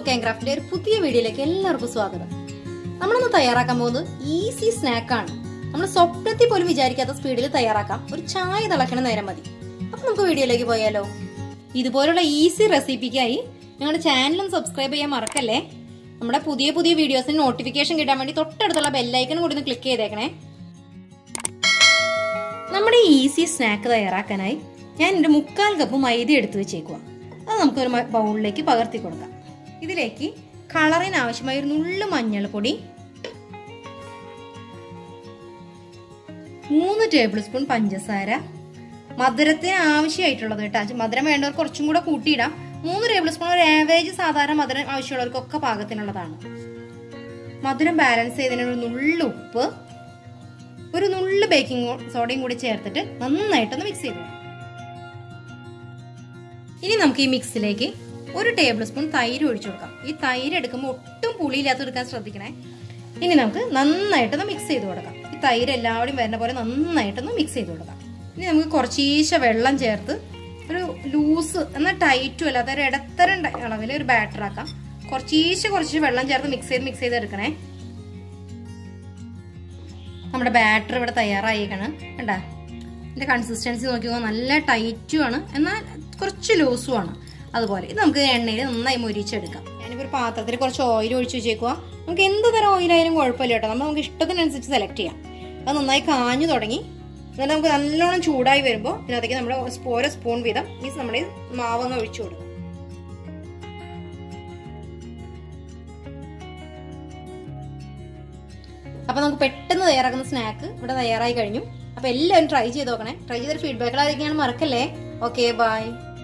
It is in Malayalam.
കുക്ക് ആൻഡ് ക്രാഫ്റ്റിന്റെ ഒരു പുതിയ വീഡിയോയിലേക്ക് എല്ലാവർക്കും സ്വാഗതം നമ്മളിന്ന് തയ്യാറാക്കാൻ പോകുന്നത് ഈസി സ്നാക്കാണ് നമ്മൾ സ്വപ്നത്തിൽ പോലും വിചാരിക്കാത്ത സ്പീഡിൽ തയ്യാറാക്കാം ഒരു ചായ തിളക്കണ നേരം മതി അപ്പൊ നമുക്ക് വീഡിയോയിലേക്ക് പോയാലോ ഇതുപോലുള്ള ഈസി റെസിപ്പിക്കായി ഞങ്ങളുടെ ചാനലും സബ്സ്ക്രൈബ് ചെയ്യാൻ മറക്കല്ലേ നമ്മുടെ പുതിയ പുതിയ വീഡിയോസിന് നോട്ടിഫിക്കേഷൻ കിട്ടാൻ വേണ്ടി തൊട്ടടുത്തുള്ള ബെല്ലൈക്കൺ കൂടി ഒന്ന് ക്ലിക്ക് ചെയ്തേക്കണേ നമ്മുടെ ഈസി സ്നാക്ക് തയ്യാറാക്കാനായി ഞാൻ എൻ്റെ മുക്കാൽ കപ്പ് മൈദ എടുത്തു വെച്ചേക്കുക അത് നമുക്കൊരു ബൗളിലേക്ക് പകർത്തി കൊടുക്കാം ഇതിലേക്ക് കളറിന് ആവശ്യമായ ഒരു നുള്ളു മഞ്ഞൾപ്പൊടി മൂന്ന് ടേബിൾ സ്പൂൺ പഞ്ചസാര മധുരത്തിന് ആവശ്യമായിട്ടുള്ളത് കേട്ടോ മധുരം വേണ്ടവർ കുറച്ചും കൂടെ കൂട്ടിയിടാം മൂന്ന് ടേബിൾ സ്പൂൺ ഒരു ആവറേജ് സാധാരണ മധുരം ആവശ്യമുള്ളവർക്കൊക്കെ പാകത്തിനുള്ളതാണ് മധുരം ബാലൻസ് ചെയ്തതിന് ഒരു നുള്ളു ഉപ്പ് ഒരു നുള്ളു ബേക്കിംഗ് സോഡയും കൂടി ചേർത്തിട്ട് നന്നായിട്ടൊന്ന് മിക്സ് ചെയ്തു ഇനി നമുക്ക് ഈ മിക്സിലേക്ക് ഒരു ടേബിൾ സ്പൂൺ തൈര് ഒഴിച്ചു കൊടുക്കാം ഈ തൈര് എടുക്കുമ്പോൾ ഒട്ടും പുളിയില്ലാത്ത എടുക്കാൻ ശ്രദ്ധിക്കണേ ഇനി നമുക്ക് നന്നായിട്ടൊന്ന് മിക്സ് ചെയ്ത് കൊടുക്കാം ഈ തൈര് എല്ലാവരും വരുന്ന പോലെ നന്നായിട്ടൊന്ന് മിക്സ് ചെയ്ത് കൊടുക്കാം ഇനി നമുക്ക് കുറച്ചീശ വെള്ളം ചേർത്ത് ഒരു ലൂസ് എന്നാൽ ടൈറ്റും അല്ലാത്ത ഒരു ഇടത്തരം അളവിൽ ഒരു ബാറ്റർ ആക്കാം കുറച്ചീശ കുറച്ച് വെള്ളം ചേർത്ത് മിക്സ് ചെയ്ത് മിക്സ് ചെയ്ത് എടുക്കണേ നമ്മുടെ ബാറ്റർ ഇവിടെ തയ്യാറായേക്കാണ് കണ്ടാ ഇതിന്റെ കൺസിസ്റ്റൻസി നോക്കിയപ്പോൾ നല്ല ടൈറ്റും ആണ് എന്നാൽ കുറച്ച് ലൂസും ആണ് അതുപോലെ ഇത് നമുക്ക് എണ്ണയിൽ നന്നായി മൊരിച്ചെടുക്കാം ഞാനിപ്പോൾ ഒരു പാത്രത്തിൽ കുറച്ച് ഓയിൽ ഒഴിച്ച് വെച്ചേക്കുക നമുക്ക് എന്ത് തരം ഓയിലായാലും കുഴപ്പമില്ല കേട്ടോ നമ്മൾ നമുക്ക് ഇഷ്ടത്തിനനുസരിച്ച് സെലക്ട് ചെയ്യാം അത് നന്നായി കാഞ്ഞു തുടങ്ങി എന്നിട്ട് നമുക്ക് നല്ലോണം ചൂടായി വരുമ്പോൾ ഇതിനകത്തേക്ക് നമ്മുടെ ഓരോ സ്പൂൺ വീതം ഈ നമ്മുടെ മാവങ്ങ് ഒഴിച്ചു കൊടുക്കും അപ്പൊ നമുക്ക് പെട്ടെന്ന് തയ്യാറാക്കുന്ന സ്നാക്ക് ഇവിടെ തയ്യാറായി കഴിഞ്ഞു അപ്പൊ എല്ലാവരും ട്രൈ ചെയ്ത് നോക്കണേ ട്രൈ ചെയ്തൊരു ഫീഡ്ബാക്കുകൾ അറിയിക്കാൻ മറക്കല്ലേ ഓക്കെ ബൈ